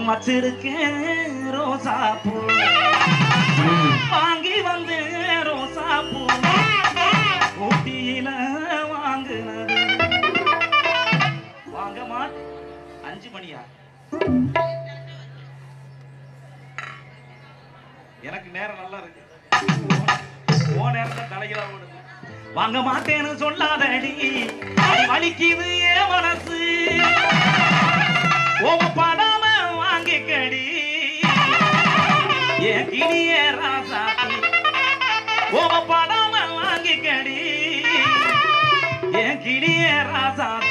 வச்சிருக்கேன் ரோசா பூ வாங்கி வந்து ரோசா பூ ஊட்டியில வாங்குனது வாங்க மாட் அஞ்சு மணியா எனக்கு நேரம் நல்லா இருக்கு ஓ நேரத்தை தலைகளா ஓடுது வாங்க மாட்டேன்னு சொல்லாதடி அடி வலிக்குது ஏன் மனசு கோபப்படாம வாங்கிக்கடி ஏன் கிளிய ராசாத்தி கோபப்படாம வாங்கிக்கடி ஏன் கிளிய ராசாத்தி